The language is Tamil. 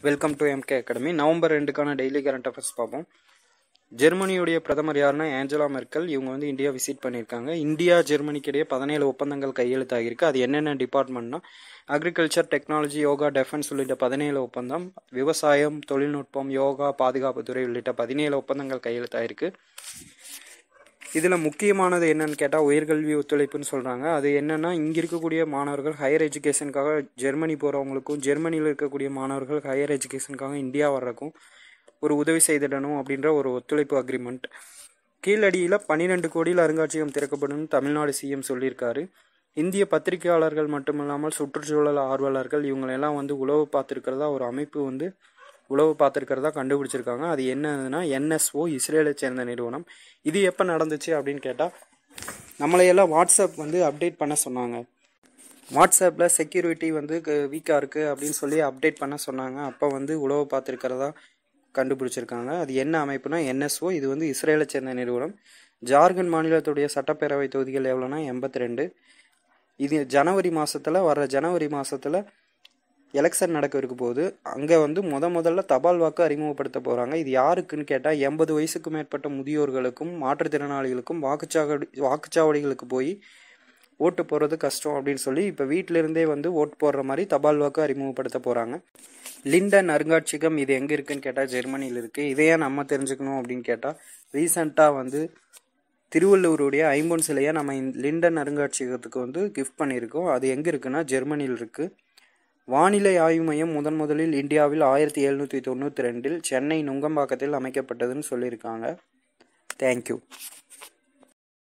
welcome to MK Academy November ரெண்டுக்கான டெய்லி கரண்ட் அஃபேர்ஸ் பார்ப்போம் ஜெர்மனியுடைய பிரதமர் யாருன்னா ஏஞ்சலா மெர்க்கல் இவங்க வந்து இந்தியா விசிட் பண்ணியிருக்காங்க இந்தியா ஜெர்மனிக்கு இடையே பதினேழு ஒப்பந்தங்கள் கையெழுத்தாகிருக்கு அது என்னென்ன டிபார்ட்மெண்ட்னா அக்ரிகல்ச்சர் டெக்னாலஜி யோகா டெஃபென்ஸ் உள்ளிட்ட பதினேழு ஒப்பந்தம் விவசாயம் தொழில்நுட்பம் யோகா பாதுகாப்புத்துறை உள்ளிட்ட பதினேழு ஒப்பந்தங்கள் கையெழுத்தாயிருக்கு இதில் முக்கியமானது என்னன்னு கேட்டால் உயர்கல்வி ஒத்துழைப்புன்னு சொல்கிறாங்க அது என்னென்னா இங்கே இருக்கக்கூடிய மாணவர்கள் ஹையர் எஜுகேஷனுக்காக ஜெர்மனி போகிறவங்களுக்கும் ஜெர்மனியில் இருக்கக்கூடிய மாணவர்கள் ஹையர் எஜுகேஷனுக்காக இந்தியா வர்றதுக்கும் ஒரு உதவி செய்திடணும் அப்படின்ற ஒரு ஒத்துழைப்பு அக்ரிமெண்ட் கீழடியில் பன்னிரெண்டு கோடியில் அருங்காட்சியகம் திறக்கப்படும் தமிழ்நாடு சிஎம் சொல்லியிருக்காரு இந்திய பத்திரிகையாளர்கள் மட்டுமில்லாமல் சுற்றுச்சூழல் ஆர்வலர்கள் இவங்களெல்லாம் வந்து உழவு பார்த்துருக்கிறதா ஒரு அமைப்பு வந்து உழவு பார்த்துருக்கிறதா கண்டுபிடிச்சிருக்காங்க அது என்னதுன்னா என்எஸ்ஓ இஸ்ரேலை சேர்ந்த நிறுவனம் இது எப்போ நடந்துச்சு அப்படின்னு கேட்டால் நம்மளையெல்லாம் வாட்ஸ்அப் வந்து அப்டேட் பண்ண சொன்னாங்க வாட்ஸ்அப்பில் செக்யூரிட்டி வந்து வீக்காக இருக்குது அப்படின்னு சொல்லி அப்டேட் பண்ண சொன்னாங்க அப்போ வந்து உழவு பார்த்துருக்கிறதா கண்டுபிடிச்சிருக்காங்க அது என்ன அமைப்புனா என்எஸ்ஓ இது வந்து இஸ்ரேலை சேர்ந்த நிறுவனம் ஜார்க்கண்ட் மாநிலத்துடைய சட்டப்பேரவை தொகுதிகள் எவ்வளோனா எண்பத்தி ரெண்டு இது ஜனவரி மாதத்தில் வர ஜனவரி மாதத்தில் எலெக்ஷன் நடக்க இருக்க போது அங்கே வந்து முத முதல்ல தபால் வாக்கு அறிமுகப்படுத்த போகிறாங்க இது யாருக்குன்னு கேட்டால் எண்பது வயசுக்கு மேற்பட்ட முதியோர்களுக்கும் மாற்றுத்திறனாளிகளுக்கும் வாக்குச்சாவடி வாக்குச்சாவடிகளுக்கு போய் ஓட்டு போடுறது கஷ்டம் அப்படின்னு சொல்லி இப்போ வீட்டிலிருந்தே வந்து ஓட்டு போடுற மாதிரி தபால் வாக்கு அறிமுகப்படுத்த போகிறாங்க லிண்டன் அருங்காட்சியகம் இது எங்கே இருக்குன்னு கேட்டால் ஜெர்மனியில் இருக்குது இதையே நம்ம தெரிஞ்சுக்கணும் அப்படின்னு கேட்டால் ரீசண்டாக வந்து திருவள்ளூருடைய ஐம்பொன் சிலையை நம்ம லிண்டன் அருங்காட்சியகத்துக்கு வந்து கிஃப்ட் பண்ணியிருக்கோம் அது எங்கே இருக்குன்னா ஜெர்மனியில் இருக்குது வானிலை ஆய்வு மையம் முதன் முதலில் இந்தியாவில் ஆயிரத்தி எழுநூற்றி தொண்ணூற்றி ரெண்டில் சென்னை நுங்கம்பாக்கத்தில் அமைக்கப்பட்டதுன்னு சொல்லியிருக்காங்க தேங்க்யூ